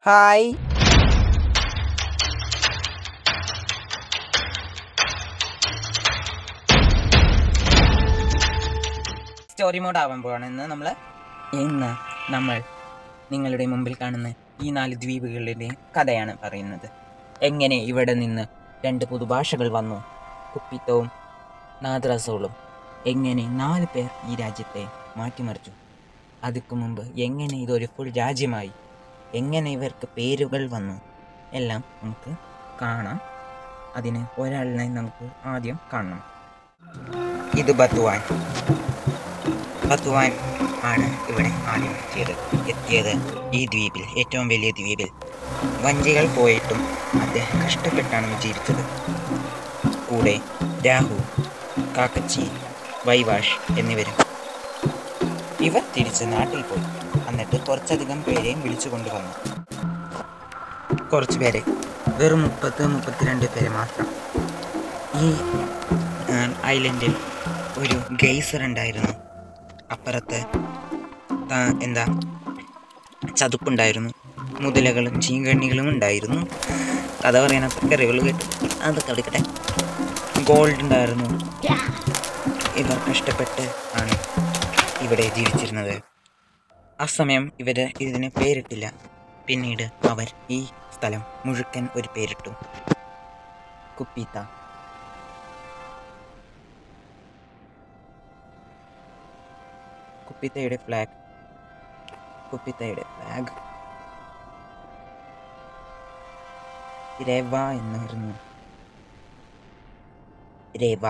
Hi story mode ആവാൻ പോവാണ് ഇന്ന് നമ്മൾ ഇന്ന് നമ്മൾ നിങ്ങളുടെ മുമ്പിൽ കാണുന്ന ഈ നാല് ദ്വീപുകളുടെ കഥയാണ് പറയുന്നത് എങ്ങനെ ഇവിടെ നിന്ന് രണ്ട് പുതുഭാഷകൾ വന്നു കുപ്പിത്തവും നാദ്രാസോളും എങ്ങനെ നാല് പേർ ഈ രാജ്യത്തെ മാറ്റിമറിച്ചു അതിക്കു മുമ്പ് എങ്ങനെ ഇതൊരു ഫുൾ രാജ്യമായി എങ്ങനെ ഇവർക്ക് പേരുകൾ വന്നു എല്ലാം നമുക്ക് കാണാം അതിന് ഒരാളിനെ നമുക്ക് ആദ്യം കാണണം ഇത് ബത്തുവാൻ ബത്തുവാൻ ആണ് ഇവിടെ ആദ്യം എത്തിയത് എത്തിയത് ഈ ദ്വീപിൽ ഏറ്റവും വലിയ ദ്വീപിൽ വഞ്ചികൾ പോയിട്ടും അദ്ദേഹം കഷ്ടപ്പെട്ടാണ് ജീവിച്ചത് കൂടെ രാഹു കാക്കച്ചി വൈവാഷ് എന്നിവരും ഇവർ തിരിച്ച് നാട്ടിൽ പോയി എന്നിട്ട് കുറച്ചധികം പേരെയും വിളിച്ചു കൊണ്ടുവന്നു കുറച്ച് പേരെ വെറും മുപ്പത്ത് മുപ്പത്തിരണ്ട് പേര് മാത്രം ഈ ആ, ഐലൻഡിൽ ഒരു ഗെയ്സർ ഉണ്ടായിരുന്നു അപ്പുറത്ത് ആ, എന്താ ചതുപ്പുണ്ടായിരുന്നു മുതലകളും ചീങ്കണ്ണികളും ഉണ്ടായിരുന്നു കഥ പറയാൻ അത്ര കറികൾ കേട്ടു അതൊക്കെ എടുക്കട്ടെ ഗോൾഡ് ഉണ്ടായിരുന്നു ഇവർ കഷ്ടപ്പെട്ട് ആണ് ഇവിടെ ജീവിച്ചിരുന്നത് ആ സമയം ഇവർ ഇതിന് പേരിട്ടില്ല പിന്നീട് അവർ ഈ സ്ഥലം മുഴുക്കൻ ഒരു പേരിട്ടു കുപ്പീത്ത കുപ്പിത്തയുടെ ഫ്ലാഗ് കുപ്പിത്തയുടെ ഫ്ലാഗ് രവ എന്നായിരുന്നു രവ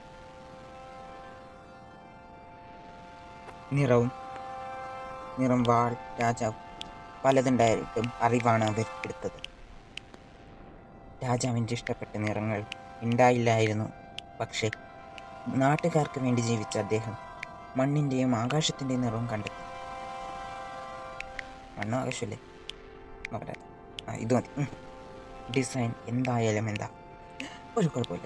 നിറവും നിറം വാൾ രാജാവ് പലതുണ്ടായിട്ടും അറിവാണ് അവർ എടുത്തത് രാജാവിൻ്റെ ഇഷ്ടപ്പെട്ട നിറങ്ങൾ ഉണ്ടായില്ലായിരുന്നു പക്ഷേ നാട്ടുകാർക്ക് വേണ്ടി ജീവിച്ച അദ്ദേഹം മണ്ണിൻ്റെയും ആകാശത്തിൻ്റെയും നിറവും കണ്ടെത്തി മണ്ണും ആകാശമല്ലേ നോക്കട്ടെ ആ ഇത് മതി ഉം. ഡിസൈൻ എന്തായാലും എന്താ ഒരു കുഴപ്പമില്ല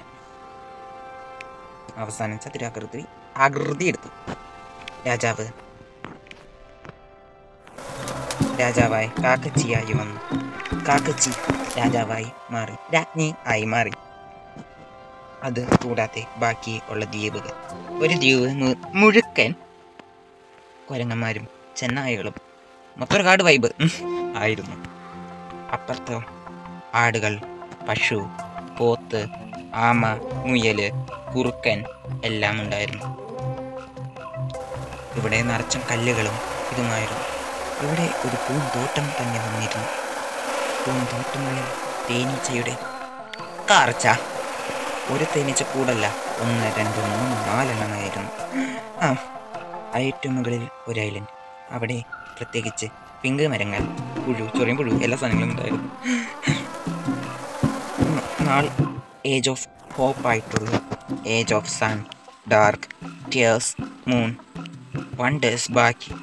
അവസാനം ചതുരാകൃതി ആകൃതി എടുത്തു രാജാവ് രാജാവായി കാക്കച്ചിയായി വന്നു കാക്കച്ചി രാജാവായി മാറി രാജ്ഞി ആയി മാറി അത് കൂടാതെ ബാക്കി ഉള്ള ദ്വീപുകൾ ഒരു ദ്വീപ് മു- മുഴുക്കൻ കുരങ്ങന്മാരും ചെന്നായകളും മൊത്തം കാട് വൈബ് ഉം, ആയിരുന്നു അപ്പുറത്ത് ആടുകൾ പശു പോത്ത് ആമ മുയല് കുറുക്കൻ എല്ലാം ഉണ്ടായിരുന്നു ഇവിടെ നിറച്ചും കല്ലുകളും ഇതുമായിരുന്നു ഇവിടെ ഒരു പൂന്തോട്ടം തന്നെ വന്നിരുന്നു പൂന്തോട്ടങ്ങളിൽ തേനീച്ചയുടെ കാർച്ച ഒരു തേനീച്ച കൂടല്ല ഒന്ന് രണ്ട് മൂന്ന് നാലെണ്ണമായിരുന്നു ആ ഏറ്റവും മുകളിൽ ഒരു ഐലൻഡ് അവിടെ പ്രത്യേകിച്ച് പിങ്ക് മരങ്ങൾ പുഴു ചൊറിയും പുഴു എല്ലാ സാധനങ്ങളും ഉണ്ടായിരുന്നു ന- നാൾ ഏജ് ഓഫ് ഹോപ്പ് ആയിട്ടുള്ള age of sun dark tears moon wonders ബാക്കി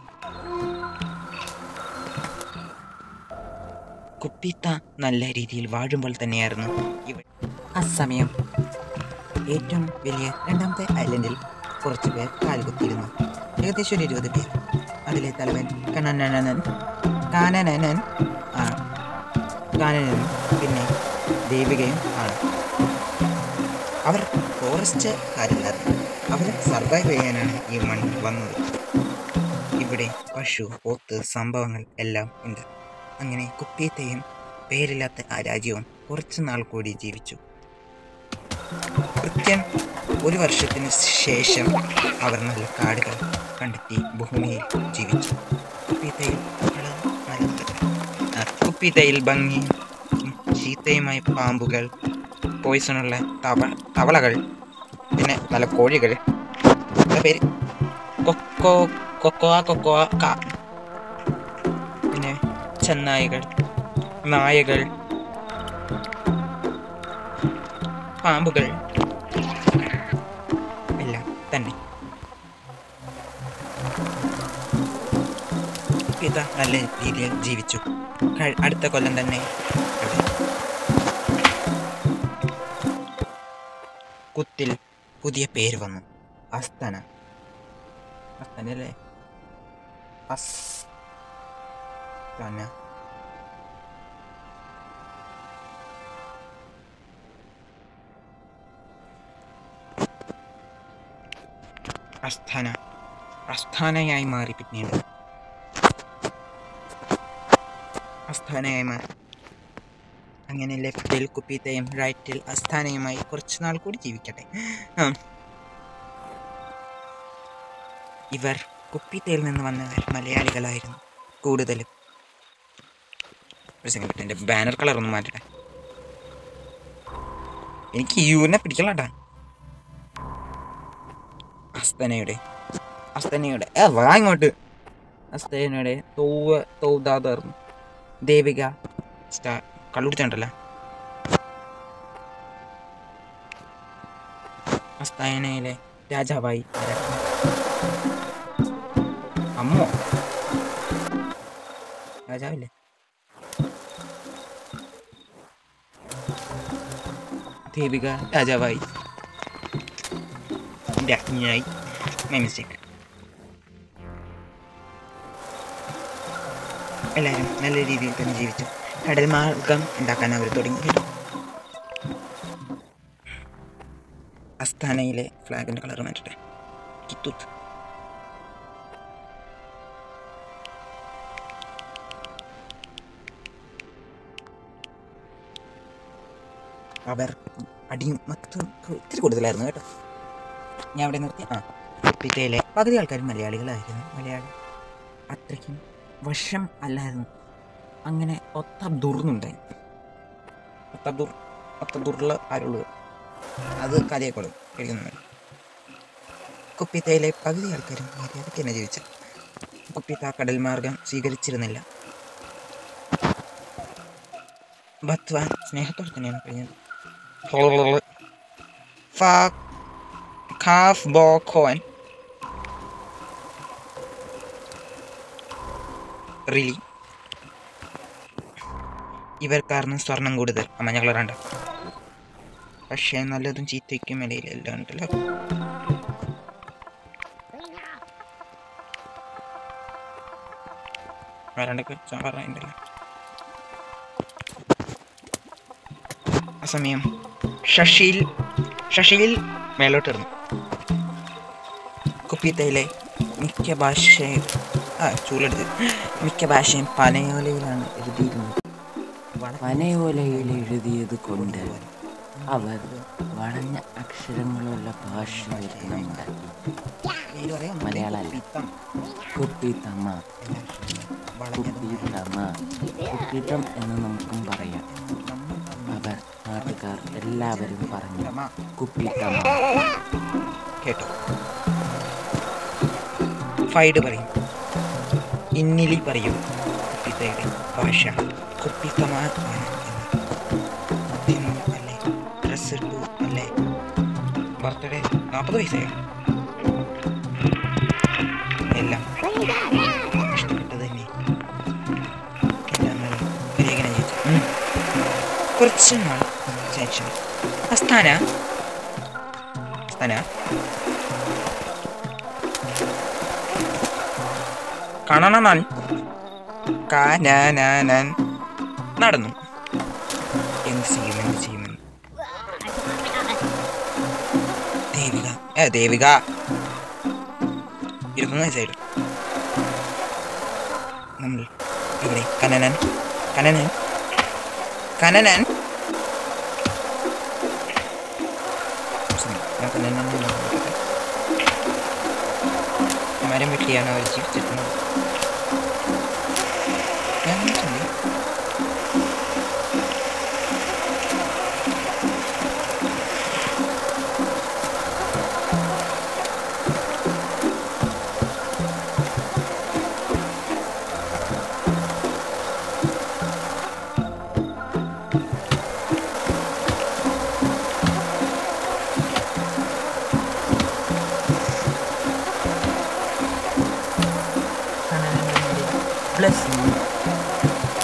കുപ്പിത്ത നല്ല രീതിയിൽ വാഴുമ്പോൾ തന്നെയായിരുന്നു ഇവ ആ സമയം ഏറ്റവും വലിയ രണ്ടാമത്തെ ഐലൻഡിൽ കുറച്ച് പേർ കാലുകുത്തിയിരുന്നു ഏകദേശം ഒരു ഇരുപത് പേർ അതിലെ തലവൻ കണ്ണനനൻ കാനനനൻ ആ കാനനനും പിന്നെ ദേവികയും ആണ് അവർ ഫോറസ്റ്റുകാരല്ലായിരുന്നു അവർ സർവൈവ് ചെയ്യാനാണ് ഈ മണ്ണിൽ വന്നത് ഇവിടെ പശു പോത്ത് സംഭവങ്ങൾ എല്ലാം ഉണ്ട് അങ്ങനെ കുപ്പിയത്തെയും പേരില്ലാത്ത ആ രാജ്യവും കുറച്ചു നാൾ കൂടി ജീവിച്ചു കൃത്യം ഒരു വർഷത്തിന് ശേഷം അവർ നല്ല കാടുകൾ കണ്ടെത്തി ഭൂമിയിൽ ജീവിച്ചു കുപ്പിത്തയിൽ വളരെ നല്ലത്. ആ, കുപ്പിത്തയിൽ ഭംഗി ഉം, ചീത്തയുമായ പാമ്പുകൾ പോയിസണുള്ള തവ തവളകൾ പിന്നെ നല്ല കോഴികൾ എന്താ പേര് കൊക്കോ കൊക്കോവ കൊക്കോവ കാ പിന്നെ ചെന്നായികൾ നായകൾ പാമ്പുകൾ എല്ലാം തന്നെ പിത നല്ല രീതിയിൽ ജീവിച്ചു കഴി- അടുത്ത കൊല്ലം തന്നെ അവിടെ കുത്തിൽ പുതിയ പേര് വന്നു അസ്തന അസ്തന അല്ലേ അസ്തന അസ്ഥാന അസ്ഥാനയായി മാറി പിന്നീട് അസ്ഥാനയായി മാറി അങ്ങനെ ലെഫ്റ്റിൽ കുപ്പിത്തയും റൈറ്റിൽ അസ്ഥാനയുമായി കുറച്ച് നാൾ കൂടി ജീവിക്കട്ടെ ആ. ഇവർ കുപ്പിത്തയിൽ നിന്ന് വന്നവർ മലയാളികളായിരുന്നു കൂടുതലും ഒരു സെക്കൻഡ് എൻ്റെ ബാനർ കളർ ഒന്ന് മാറ്റട്ടെ എനിക്ക് യുവിനെ പിടിക്കലാട്ടാ അസ്തനയുടെ അസ്തനയുടെ ഏ വാ ഇങ്ങോട്ട് അസ്തനയുടെ തൗവ തൗദാദർന്നു ദേവിക സ്റ്റാർ കള്ളുടിച്ചാണ്ടല്ല അസ്തനയിലെ രാജാവായി ആരാണ്? അമ്മോ രാജാവില്ലേ ദേവിക രാജാവായി രാജ്ഞിയായി മൈ മിസ്റ്റേക്ക് എല്ലാവരും നല്ല രീതിയിൽ തന്നെ ജീവിച്ചു കടൽ മാർഗം ഉണ്ടാക്കാൻ അവർ തുടങ്ങി കേട്ടോ അസ്ഥാനയിലെ ഫ്ലാഗിൻ്റെ കളർ മാറ്റട്ടെ കിത്തൂത്ത് അവർ അടിയും മൊത്തം ഇത്തിരി കൂടുതലായിരുന്നു കേട്ടോ ഞാൻ അവിടെ നിർത്തി ആ പിറ്റയിലെ പകുതി ആൾക്കാരും മലയാളികളായിരുന്നു മലയാളി അത്രയ്ക്കും വശം അല്ലായിരുന്നു അങ്ങനെ ഒത്തബ്ദുർന്നുണ്ടായി ഒത്തബ്ദുർ ഒത്തബ്ദുറിൽ ആരുള്ളത് അത് കഥയെക്കോളും കഴിക്കുന്നുണ്ട് കുപ്പിത്തയിലെ പകുതി ആൾക്കാരും മര്യാദയ്ക്ക് തന്നെ ജീവിച്ചു കുപ്പിത്ത കടൽ മാർഗം സ്വീകരിച്ചിരുന്നില്ല ബത്വാൻ സ്നേഹത്തോടെ തന്നെയാണ് കഴിഞ്ഞത് കാഫ് ബോക്കോൻ റിലി ഇവർ കാരണം സ്വർണം കൂടുതൽ ആ മഞ്ഞ കളറുണ്ട് പക്ഷേ നല്ലതും ചീത്തയ്ക്കും ഇടയിൽ എല്ലാം ഉണ്ടല്ലോ വരണ്ടൊക്കെ പറഞ്ഞിട്ടുണ്ടല്ലോ ആ സമയം ശശിയിൽ ശശിയിൽ മേലോട്ട് ഇറങ്ങി കുപ്പിത്തയിലെ മിക്ക ഭാഷയും ആ ചൂലെടുത്ത് മിക്ക ഭാഷയും പനയോലയിലാണ് എഴുതിയിരുന്നത് പനയോലയിൽ എഴുതിയത് കൊണ്ട് അവർ വളഞ്ഞ അക്ഷരങ്ങളുള്ള ഭാഷ വരുന്നുണ്ടാക്കി പേര് പറയാം മലയാളമല്ല. കുപ്പിത്തം. കുപ്പിത്തമ്മ എല്ലാ അക്ഷരങ്ങളും വളഞ്ഞതുമായ കുപ്പിത്തമ്മ കുപ്പിത്തം എന്ന് നമുക്കും പറയാം നമ്മൾ തമ്മിൽ അവർ നാട്ടുകാർ എല്ലാവരും പറഞ്ഞു തമ. കുപ്പിത്തമ്മ കേട്ടോ ഫൈഡ് പറയും ഇന്നിലി പറയും കുപ്പിത്തയുടെ ഭാഷ കുപ്പിത്തമ അല്ലേ ഡ്രസ് ഇട്ടു അല്ലേ ബർത്ത്ഡേ നാൽപ്പത് വയസ്സായോ എല്ലാം ഇഷ്ടപ്പെട്ടത് തന്നെ എല്ലാം നല്ല പരീക്ഷണം ചെയ്തു ഉം. കുറച്ച് നാൾ ശേഷം അസ്ഥാന അസ്ഥാന കാണണനാൻ കാനാനാൻ നടന്നു എന്ത് ചെയ്യും എന്ത് ചെയ്യുമെന്ന് ദേവിക ഏ ദേവിക ഇരുപത്തൊന്ന് വയസ്സായില്ല നമ്മൾ ഇവിടെ കനനൻ കനനൻ കനനൻ ഞാൻ കനനൻ എന്ന് വിളിക്കട്ടെ. മരം വെട്ടിയാണ് അവർ ജീവിച്ചിരുന്നത് ഞാൻ വിളിച്ചിട്ടുണ്ട്. ബ്ലെസ്സിങ്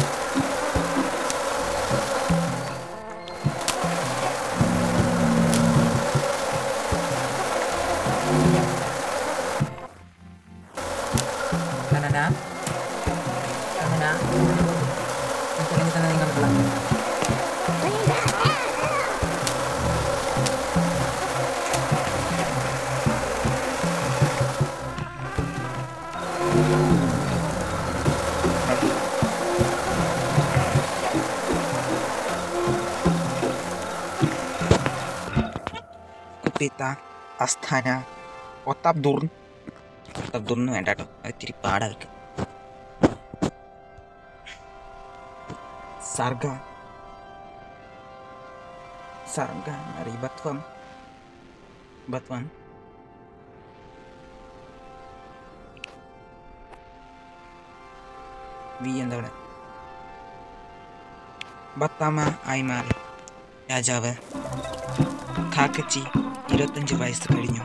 കുപ്പിത്ത അസ്ഥാന ഒത്തബ്ദുർ ഒത്തബ്ദുർന്ന് വേണ്ട കേട്ടോ അത് ഇത്തിരി പാടായിരിക്കും സർഗ സർഗ അറി ബത്വം ബത്വം വി എന്താ ഇവിടെ ബത്താമ ആയി മാറി രാജാവ് കാക്കച്ചി ഇരുപത്തഞ്ച് വയസ്സ് കഴിഞ്ഞു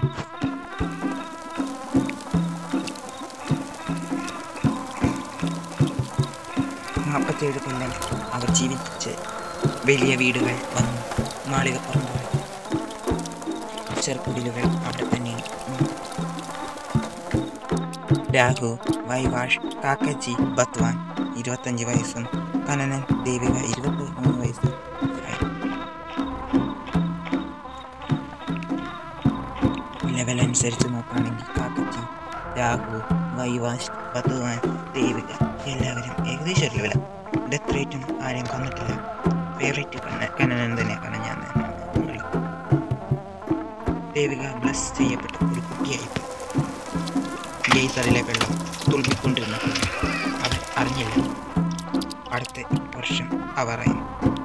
നാൽപ്പത്തിയേഴ് കൊല്ലം അവർ ജീവിച്ച് വലിയ വീടുകൾ വന്നു മാളികപ്പുറമ്പുകൾ ചെറുക്കുടിലുകൾ അവിടെ തന്നെ ഉണ്ട്. രാഹു വൈവാഷ് കാക്കച്ചി ബത്വാൻ ഇരുപത്തഞ്ച് വയസ്സും കനനൻ ദേവിക ഇരുപത്തി മൂന്ന് വയസ്സും ആയി. ലെവൽ അനുസരിച്ച് നോക്കുകയാണെങ്കിൽ കാക്കച്ചി രാഹു വൈവാഷ് ബത്വാൻ ദേവിക എല്ലാവരും ഏകദേശം ഒരു ലെവലാണ് ഡെത്ത് റേറ്റും ആരെയും കൊന്നിട്ടില്ല ഫേവറേറ്റ് കണ്ണ കണ്ണനൻ തന്നെ കാരണം ഞാൻ തന്നെ ഉള്ളു. ദേവിക ബ്ലസ് ചെയ്യപ്പെട്ട ഒരു കുട്ടിയായി ഗെയ്സറിലെ വെള്ളം തുളുമ്പിക്കൊണ്ടിരുന്നപ്പോൾ അവർ അറിഞ്ഞില്ല അടുത്ത വർഷം അവർ അറിയും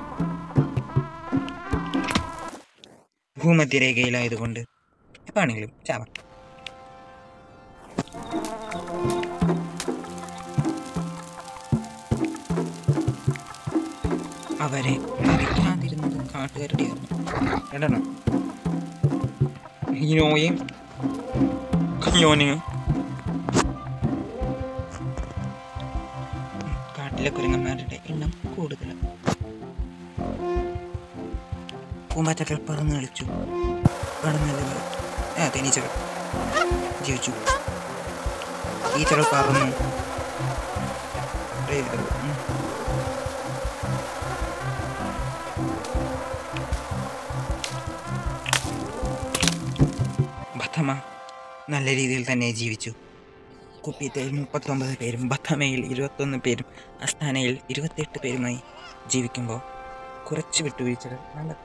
ഭൂമധ്യരേഖയിലായതുകൊണ്ട് എപ്പാണെങ്കിലും ചാവാം അവരെ അറിയിക്കാതിരുന്നത് കാട്ടുകാരുടെയായിരുന്നു രണ്ടെണ്ണം ഹീനോയും കഞ്ഞോനെയും കാട്ടിലെ കുരങ്ങന്മാരുടെ എണ്ണം കൂടുതലാണ് പൂമ്പാറ്റകൾ പറന്ന് കളിച്ചു കടന്നലുകൾ ആ തേനീച്ചകൾ ജീവിച്ചു ഈച്ചകൾ പറന്നു spray ചെയ്തത്. ഉം. ബത്തമ്മ നല്ല രീതിയിൽ തന്നെ ജീവിച്ചു കുപ്പിത്തയിൽ മുപ്പത്തൊമ്പത് പേരും ബത്തമയിൽ ഇരുപത്തൊന്ന് പേരും അസ്ഥാനയിൽ ഇരുപത്തിയെട്ട് പേരുമായി ജീവിക്കുമ്പോൾ കുറച്ച് വിട്ടുവീഴ്ചകൾ നടന്നു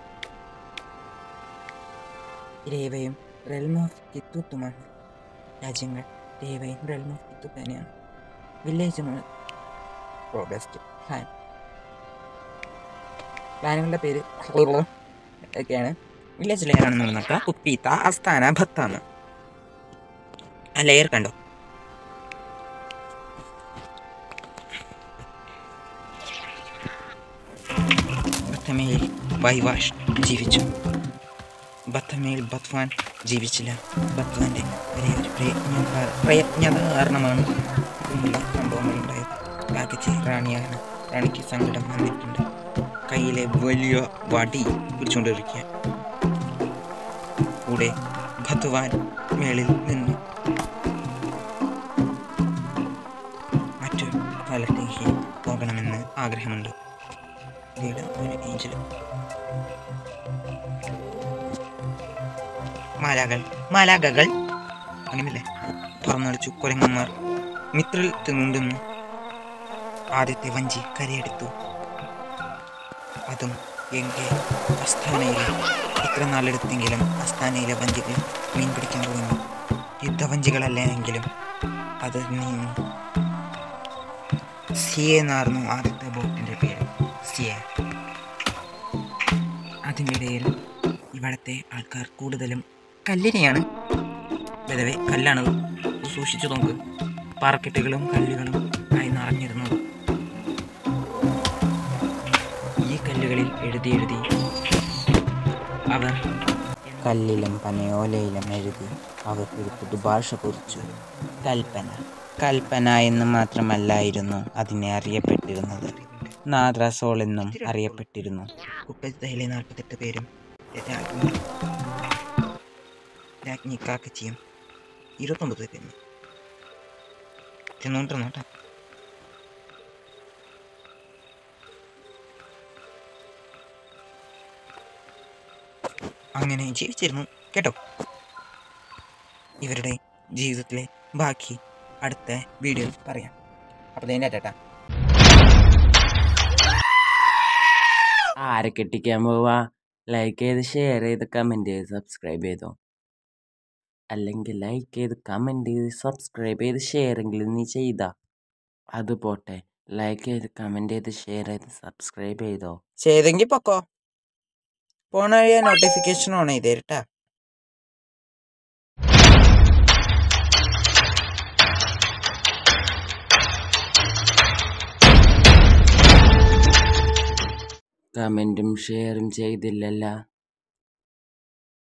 രേവയും റെൽം ഓഫ് കിത്തുത്തുമാണ് രാജ്യങ്ങൾ രേവയും റെൽം ഓഫ് കിത്തു തന്നെയാണ് വില്ലേജുമാണ് റോബസ്റ്റ് ഖാൻ പ്ലാനുകളുടെ പേര് ഒക്കെയാണ് വില്ലേജ് ലെയർ ആണെന്ന് നോക്കാം കുപ്പീത്ത അസ്ഥാന ഭത്താമ ആ ലെയർ കണ്ടോ ബത്തമയിൽ വൈവാഷ് ജീവിച്ചു ബത്തമയിൽ ബത്വാൻ ജീവിച്ചില്ല ബത്വാന്റെ ഒരേ ഒരു പ്രയത്നം കാ- പ്രയത്നം കാരണമാണ് ഇങ്ങനെയുള്ള സംഭവങ്ങളുണ്ടായത് കാക്കച്ചി റാണിയാണ് റാണിക്ക് സങ്കടം വന്നിട്ടുണ്ട് കയ്യിലെ വലിയ വടി പിടിച്ചുകൊണ്ടിരിക്കുക കൂടെ ഭത്വാൻ മേളിൽ നിന്നു മറ്റു സ്ഥലത്തേക്ക് പോകണമെന്ന് ആഗ്രഹമുണ്ട് ഇവിടെ ഒരു ഏഞ്ചൽ മാലാകൾ മാലാകകൾ അങ്ങനല്ലേ തുറന്നടിച്ചു കുരങ്ങന്മാർ മിത്രൽ തിന്നുണ്ടെന്ന് ആദ്യത്തെ വഞ്ചി കരയെടുത്തു അതും എങ്കിൽ അസ്ഥാനയിലെ ഇത്ര നാളെടുത്തെങ്കിലും അസ്ഥാനയിലെ വഞ്ചികൾ മീൻ പിടിക്കാൻ തുടങ്ങി യുദ്ധവഞ്ചികളല്ല എങ്കിലും അത് നീങ്ങി സിയ എന്നായിരുന്നു ആദ്യത്തെ ബോട്ടിൻ്റെ പേര് സിയ അതിൻ്റെ ഇടയിൽ ഇവിടുത്തെ ആൾക്കാർ കൂടുതലും കല്ലിനെയാണ് വെതവേ കല്ലാണ് സൂക്ഷിച്ചു നോക്ക് പാറക്കെട്ടുകളും കല്ലുകളും ആയി നിറഞ്ഞിരുന്നത് ഈ കല്ലുകളിൽ എഴുതി എഴുതി അവർ കല്ലിലും പനയോലയിലും എഴുതി അവർക്ക് ഒരു പുതുഭാഷ കുറിച്ചു കൽപ്പന കൽപ്പന എന്ന് മാത്രമല്ലായിരുന്നു അതിനെ അറിയപ്പെട്ടിരുന്നത് നാദ്രാസോൾ എന്നും അറിയപ്പെട്ടിരുന്നു കുപ്പത്തയിലെ നാൽപ്പത്തെട്ട് പേരും രാജ്ഞി രാജ്ഞി കാക്കച്ചിയും ഇരുപത്തൊമ്പത് പേരും തിന്നോണ്ടിരുന്നു കേട്ടോ അങ്ങനെ ജീവിച്ചിരുന്നു കേട്ടോ ഇവരുടെ ജീവിതത്തിലെ ബാക്കി അടുത്ത വീഡിയോ പറയാം അപ്പോൾ ഇതിൻ്റെ ചേട്ടാ ആരെ കെട്ടിക്കാൻ പോവാ ലൈക്ക് ചെയ്ത് ഷെയർ ചെയ്ത് കമൻറ്റ് ചെയ്ത് സബ്സ്ക്രൈബ് ചെയ്തോ അല്ലെങ്കിൽ ലൈക്ക് ചെയ്ത് കമൻറ്റ് ചെയ്ത് സബ്സ്ക്രൈബ് ചെയ്ത് ഷെയർ എങ്കിലും നീ ചെയ്താ അത് പോട്ടെ ലൈക്ക് ചെയ്ത് കമൻറ്റ് ചെയ്ത് ഷെയർ ചെയ്ത് സബ്സ്ക്രൈബ് ചെയ്തോ ചെയ്തെങ്കിൽ പൊക്കോ പോണ വഴിയാ നോട്ടിഫിക്കേഷൻ ഓൺ ചെയ്തേ കേട്ടാ കമൻറ്റും ഷെയറും ചെയ്തില്ലല്ല